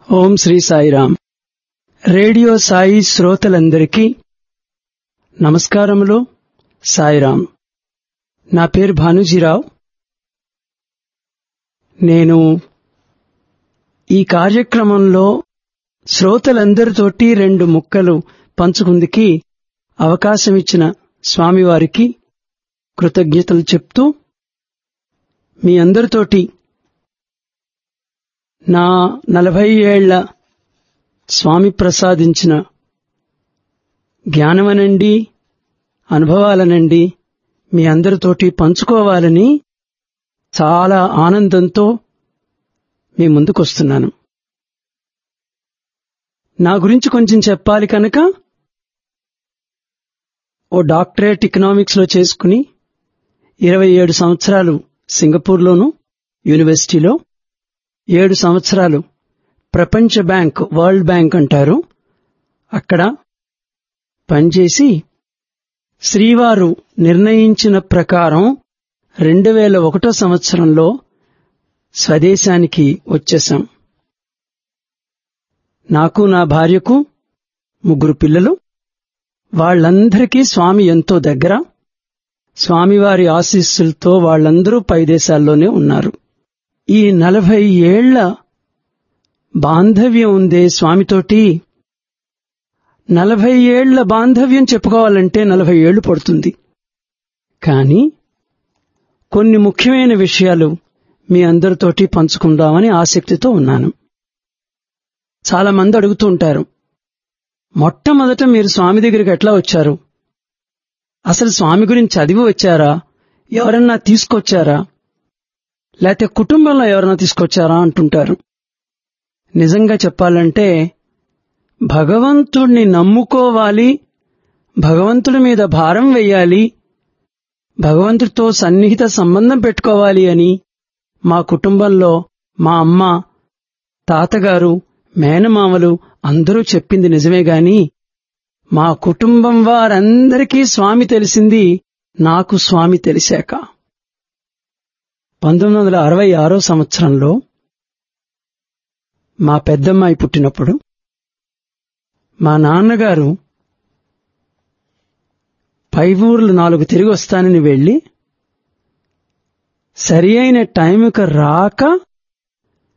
ఓం Shri Sairam radio Sai శ్రోతలందరికీ నమస్కారములు సాయిరామ్ నా పేరు భానుజీరావు నేను ఈ కార్యక్రమంలో శ్రోతలందరితోటి రెండు ముక్కలు పంచుకుందికి అవకాశం ఇచ్చిన స్వామివారికి కృతజ్ఞతలు చెప్తూ మీ అందరితోటి నా నలభై ఏళ్ల స్వామి ప్రసాదించిన జ్ఞానమనండి అనుభవాలనండి మీ అందరితోటి పంచుకోవాలని చాలా ఆనందంతో మీ ముందుకొస్తున్నాను నా గురించి కొంచెం చెప్పాలి కనుక ఓ డాక్టరేట్ ఎకనామిక్స్ లో చేసుకుని ఇరవై ఏడు సంవత్సరాలు సింగపూర్లోను యూనివర్సిటీలో ఏడు సంవత్సరాలు ప్రపంచ బ్యాంక్ వరల్డ్ బ్యాంక్ అంటారు అక్కడ పనిచేసి శ్రీవారు నిర్ణయించిన ప్రకారం రెండు వేల ఒకటో సంవత్సరంలో స్వదేశానికి వచ్చేశాం నాకు నా భార్యకు ముగ్గురు పిల్లలు వాళ్లందరికీ స్వామి ఎంతో దగ్గర స్వామివారి ఆశీస్సులతో వాళ్లందరూ పై దేశాల్లోనే ఉన్నారు ఈ నలభై ఏళ్ల బాంధవ్యం ఉందే స్వామితోటి నలభై ఏళ్ల బాంధవ్యం చెప్పుకోవాలంటే నలభై ఏళ్లు పడుతుంది కానీ కొన్ని ముఖ్యమైన విషయాలు మీ అందరితోటి పంచుకుందామని ఆసక్తితో ఉన్నాను చాలా మంది అడుగుతూ ఉంటారు మొట్టమొదట మీరు స్వామి దగ్గరికి ఎట్లా వచ్చారు అసలు స్వామి గురించి చదివి వచ్చారా ఎవరన్నా తీసుకొచ్చారా లేకపోతే కుటుంబంలో ఎవరైనా తీసుకొచ్చారా అంటుంటారు నిజంగా చెప్పాలంటే భగవంతుణ్ణి నమ్ముకోవాలి భగవంతుడి మీద భారం వెయ్యాలి భగవంతుడితో సన్నిహిత సంబంధం పెట్టుకోవాలి అని మా కుటుంబంలో మా అమ్మ తాతగారు మేనమామలు అందరూ చెప్పింది నిజమే గాని మా కుటుంబం వారందరికీ స్వామి తెలిసింది నాకు స్వామి తెలిసాక పంతొమ్మిది వందల అరవై ఆరో సంవత్సరంలో మా పెద్దమ్మాయి పుట్టినప్పుడు మా నాన్నగారు పై ఊర్లు నాలుగు తిరిగి వస్తానని వెళ్లి సరి అయిన టైంకి రాక